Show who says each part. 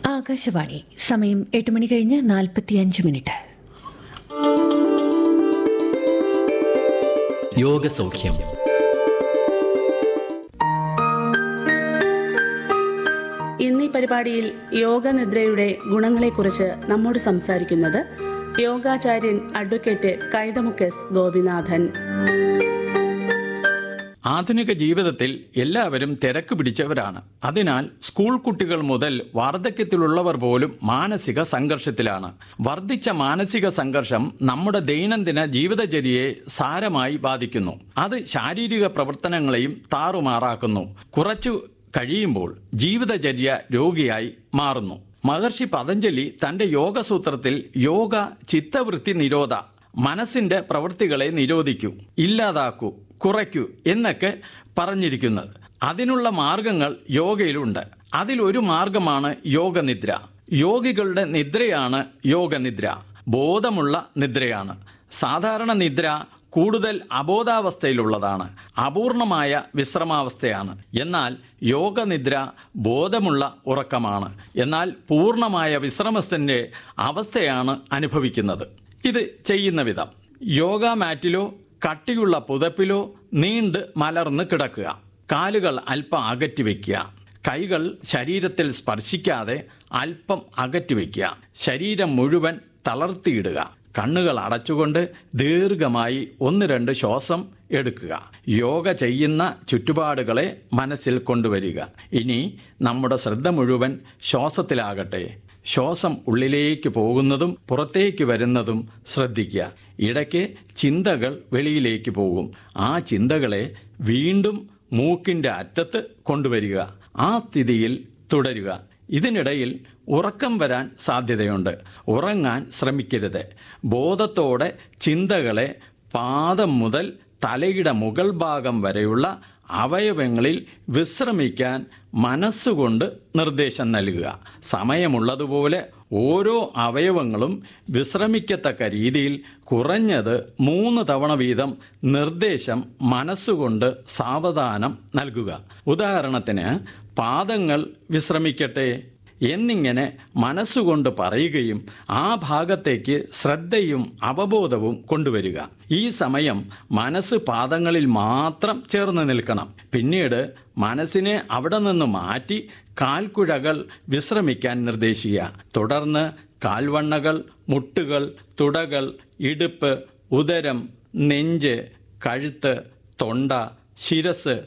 Speaker 1: ആകാശവാണി സമയം എട്ട് മണി കഴിഞ്ഞ് നാൽപ്പത്തിയഞ്ച് മിനിറ്റ്
Speaker 2: യോഗസൗഖ്യം
Speaker 3: ഇന്ന് ഈ പരിപാടിയിൽ യോഗനിദ്രയുടെ ഗുണങ്ങളെക്കുറിച്ച് നമ്മോട് സംസാരിക്കുന്നത് യോഗാചാര്യൻ അഡ്വക്കേറ്റ് കൈതമുക്കെസ് ഗോപിനാഥൻ
Speaker 4: ആധുനിക ജീവിതത്തിൽ എല്ലാവരും തിരക്ക് പിടിച്ചവരാണ് അതിനാൽ സ്കൂൾ കുട്ടികൾ മുതൽ വാർദ്ധക്യത്തിലുള്ളവർ പോലും മാനസിക സംഘർഷത്തിലാണ് വർദ്ധിച്ച മാനസിക സംഘർഷം നമ്മുടെ ദൈനംദിന ജീവിതചര്യയെ സാരമായി ബാധിക്കുന്നു അത് ശാരീരിക പ്രവർത്തനങ്ങളെയും താറുമാറാക്കുന്നു കുറച്ചു കഴിയുമ്പോൾ ജീവിതചര്യ രോഗിയായി മാറുന്നു മഹർഷി പതഞ്ജലി തന്റെ യോഗസൂത്രത്തിൽ യോഗ ചിത്തവൃത്തി നിരോധ മനസ്സിന്റെ പ്രവൃത്തികളെ നിരോധിക്കൂ ഇല്ലാതാക്കൂ കുറയ്ക്കൂ എന്നൊക്കെ പറഞ്ഞിരിക്കുന്നത് അതിനുള്ള മാർഗങ്ങൾ യോഗയിലുണ്ട് അതിലൊരു മാർഗമാണ് യോഗനിദ്ര യോഗികളുടെ നിദ്രയാണ് യോഗനിദ്ര ബോധമുള്ള നിദ്രയാണ് സാധാരണ നിദ്ര കൂടുതൽ അബോധാവസ്ഥയിലുള്ളതാണ് അപൂർണമായ വിശ്രമാവസ്ഥയാണ് എന്നാൽ യോഗനിദ്ര ബോധമുള്ള ഉറക്കമാണ് എന്നാൽ പൂർണ്ണമായ വിശ്രമത്തിന്റെ അവസ്ഥയാണ് അനുഭവിക്കുന്നത് ഇത് ചെയ്യുന്ന വിധം യോഗ മാറ്റിലോ കട്ടിയുള്ള പുതപ്പിലോ നീണ്ട് മലർന്ന് കിടക്കുക കാലുകൾ അല്പം അകറ്റി വയ്ക്കുക കൈകൾ ശരീരത്തിൽ സ്പർശിക്കാതെ അല്പം അകറ്റി വയ്ക്കുക ശരീരം മുഴുവൻ തളർത്തിയിടുക കണ്ണുകൾ അടച്ചുകൊണ്ട് ദീർഘമായി ഒന്ന് രണ്ട് ശ്വാസം എടുക്കുക യോഗ ചെയ്യുന്ന ചുറ്റുപാടുകളെ മനസ്സിൽ കൊണ്ടുവരിക ഇനി നമ്മുടെ ശ്രദ്ധ മുഴുവൻ ശ്വാസത്തിലാകട്ടെ ശ്വാസം ഉള്ളിലേക്ക് പോകുന്നതും പുറത്തേക്ക് വരുന്നതും ശ്രദ്ധിക്കുക ഇടയ്ക്ക് ചിന്തകൾ വെളിയിലേക്ക് പോകും ആ ചിന്തകളെ വീണ്ടും മൂക്കിന്റെ അറ്റത്ത് കൊണ്ടുവരിക ആ സ്ഥിതിയിൽ തുടരുക ഇതിനിടയിൽ ഉറക്കം വരാൻ സാധ്യതയുണ്ട് ഉറങ്ങാൻ ശ്രമിക്കരുത് ബോധത്തോടെ ചിന്തകളെ പാദം മുതൽ തലയുടെ മുകൾ ഭാഗം വരെയുള്ള അവയവങ്ങളിൽ വിശ്രമിക്കാൻ മനസ്സുകൊണ്ട് നിർദ്ദേശം നൽകുക സമയമുള്ളതുപോലെ ഓരോ അവയവങ്ങളും വിശ്രമിക്കത്തക്ക രീതിയിൽ കുറഞ്ഞത് മൂന്ന് തവണ വീതം നിർദ്ദേശം മനസ്സുകൊണ്ട് സാവധാനം നൽകുക ഉദാഹരണത്തിന് പാദങ്ങൾ വിശ്രമിക്കട്ടെ എന്നിങ്ങനെ മനസ്സുകൊണ്ട് പറയുകയും ആ ഭാഗത്തേക്ക് ശ്രദ്ധയും അവബോധവും കൊണ്ടുവരിക ഈ സമയം മനസ്സ് പാദങ്ങളിൽ മാത്രം ചേർന്ന് നിൽക്കണം പിന്നീട് മനസ്സിനെ അവിടെ നിന്ന് മാറ്റി കാൽക്കുഴകൾ വിശ്രമിക്കാൻ നിർദ്ദേശിക്കുക തുടർന്ന് കാൽവണ്ണകൾ മുട്ടുകൾ തുടകൾ ഇടുപ്പ് ഉദരം നെഞ്ച് കഴുത്ത് തൊണ്ട ശിരസ്